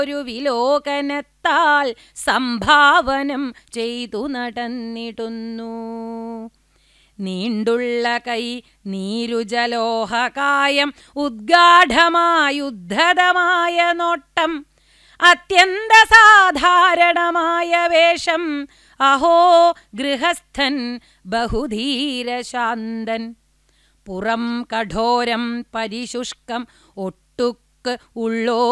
ഒരു വിലോകനത്താൽ സംഭാവനം ചെയ്തു നടന്നിടുന്നു നീണ്ടുള്ള കൈ നീരുജലോഹകായം ഉദ്ഗാഠമായുദ്ധതമായ നോട്ടം അത്യന്ത സാധാരണമായ വേഷം അഹോ ഗൃഹസ്ഥൻ ബഹുധീരശാന്തൻ പുറം കഠോരം പരിശുഷ്കം ഒട്ടുക്ക് ഉള്ളോ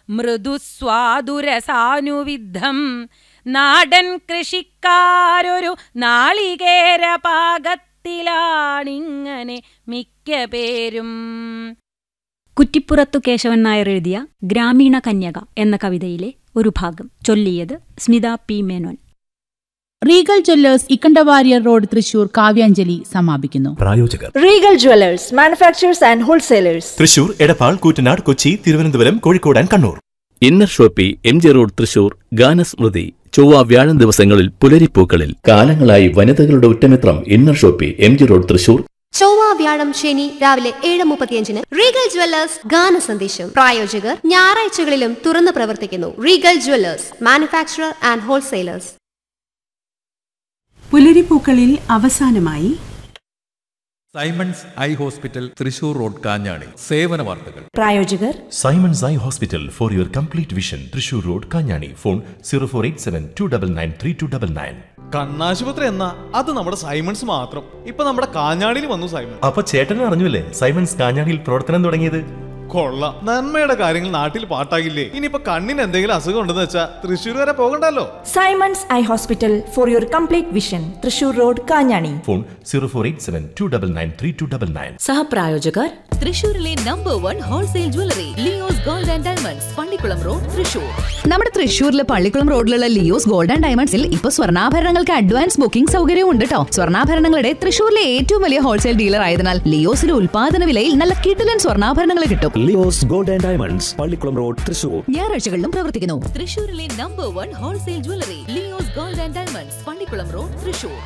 മൃദുസ്വാദുരസാനുവിദ്ധം നാടൻ കൃഷിക്കാരൊരു നാളികേര പാകത്തിലാണിങ്ങനെ മിക്ക പേരും കുറ്റിപ്പുറത്തു കേശവൻ നായർ എഴുതിയ ഗ്രാമീണ കന്യക എന്ന കവിതയിലെ ഒരു ഭാഗം ചൊല്ലിയത് Smitha P Menon Regal jewellers Ikkandawarrier road Thrissur കാവ്യാഞ്ജലി സമാപിക്കുന്നു പ്രായോജകർ Regal Jewelers, manufacturers and wholesalers. Thrissur Edappal Koottanad Kochi Thiruvananthapuram Kozhikode and Kannur inner shoppe M G road Thrissur ഗാനസ്മൃതി ചൊവ്വ വ്യാഴം ദിവസങ്ങളിൽ പുലരിപ്പൂക്കളിൽ കാലങ്ങളായി വനിതകളുടെ ഉറ്റമിത്രം inner shoppe M G road Thrissur ചൊവ്വ വ്യാഴം ശനി രാവിലെ ഏഴ് മുപ്പത്തിയഞ്ചിന് റീഗൽ ജ്വല്ലേഴ്സ് ഗാന സന്ദേശം പ്രായോജകർ ഞായറാഴ്ചകളിലും തുറന്നു പ്രവർത്തിക്കുന്നു Regal jewellers manufacturer and wholesalers പുലരിപ്പൂക്കളിൽ അവസാനമായി Simons eye hospital Thrissur road Kanjani സേവന വാർത്തകൾ പ്രായോജകർ Simons eye hospital for your complete vision Thrissur road Kanjani phone zero four eight seven two double nine three two double nine കണ്ണാശുപത്രി എന്നാ അത് നമ്മുടെ സൈമൺസ് മാത്രം ഇപ്പൊ നമ്മുടെ കാഞ്ഞാടിയിൽ വന്നു സൈമൺ അപ്പൊ ചേട്ടനും അറിഞ്ഞില്ലേ സൈമൺസ് കാഞ്ഞാണിയിൽ പ്രവർത്തനം തുടങ്ങിയത് കൊള്ളാം നന്മയുടെ കാര്യങ്ങൾ നാട്ടിൽ പാട്ടാകില്ലേ ഇനിയിപ്പൊ കണ്ണിന് എന്തെങ്കിലും അസുഖം ഉണ്ടെന്ന് വെച്ചാ തൃശ്ശൂർ വരെ പോകണ്ടല്ലോ Simons eye hospital for your complete vision Thrissur road Kanjani phone zero four eight seven two double nine three two double nine സഹപ്രായോജകർ തൃശൂരിലെ number one wholesale jewellery Leo's gold and diamonds Pallikulam road Thrissur നമ്മുടെ തൃശൂരിലെ പള്ളിക്കുളം റോഡിലുള്ള ലിയോസ് ഗോൾഡ് ആൻഡ് ഡയമണ്ട്സിൽ ഇപ്പൊ സ്വർണ്ണാഭരണങ്ങൾക്ക് advance booking സൗകര്യവും ഉണ്ട് കേട്ടോ സ്വർണ്ണാഭരണങ്ങളുടെ തൃശൂരിലെ ഏറ്റവും വലിയ ഹോൾസെയിൽ ഡീലർ ആയതിനാൽ ലിയോസിലെ ഉൽപാദന വിലയിൽ നല്ല കിടിലൻ സ്വർണ്ണാഭരണങ്ങൾ കിട്ടും Leo's gold and diamonds Pallikulam road Thrissur ഞായറാഴ്ചകളിലും പ്രവർത്തിക്കുന്നു തൃശൂരിലെ number one wholesale jewellery Leo's gold and diamonds Pallikulam road Thrissur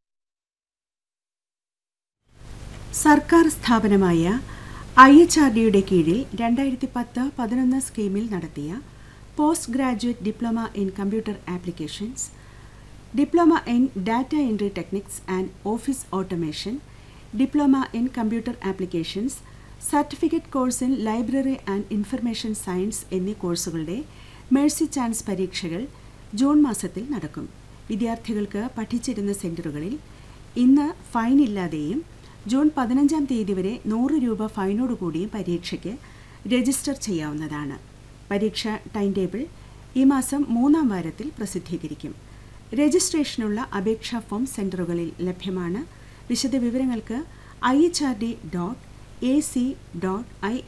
സർക്കാർ സ്ഥാപനമായ ഐ എച്ച് ആർ ഡിയുടെ കീഴിൽ രണ്ടായിരത്തി പത്ത് പതിനൊന്ന് സ്കീമിൽ നടത്തിയ post graduate diploma in computer applications diploma in data entry techniques and office automation diploma in computer applications certificate course in library and information science എന്നീ കോഴ്സുകളുടെ മേഴ്സി ചാൻസ് പരീക്ഷകൾ ജൂൺ മാസത്തിൽ നടക്കും വിദ്യാർത്ഥികൾക്ക് പഠിച്ചിരുന്ന സെന്ററുകളിൽ ഇന്ന് ഫൈൻ ഇല്ലാതെയും ജൂൺ പതിനഞ്ചാം തീയതി വരെ നൂറ് രൂപ ഫൈനോടുകൂടിയും പരീക്ഷയ്ക്ക് രജിസ്റ്റർ ചെയ്യാവുന്നതാണ് പരീക്ഷ ടൈം ടേബിൾ ഈ മാസം മൂന്നാം വാരത്തിൽ പ്രസിദ്ധീകരിക്കും രജിസ്ട്രേഷനുള്ള അപേക്ഷാ ഫോം സെന്ററുകളിൽ ലഭ്യമാണ് വിശദവിവരങ്ങൾക്ക് I H R D dot A C dot I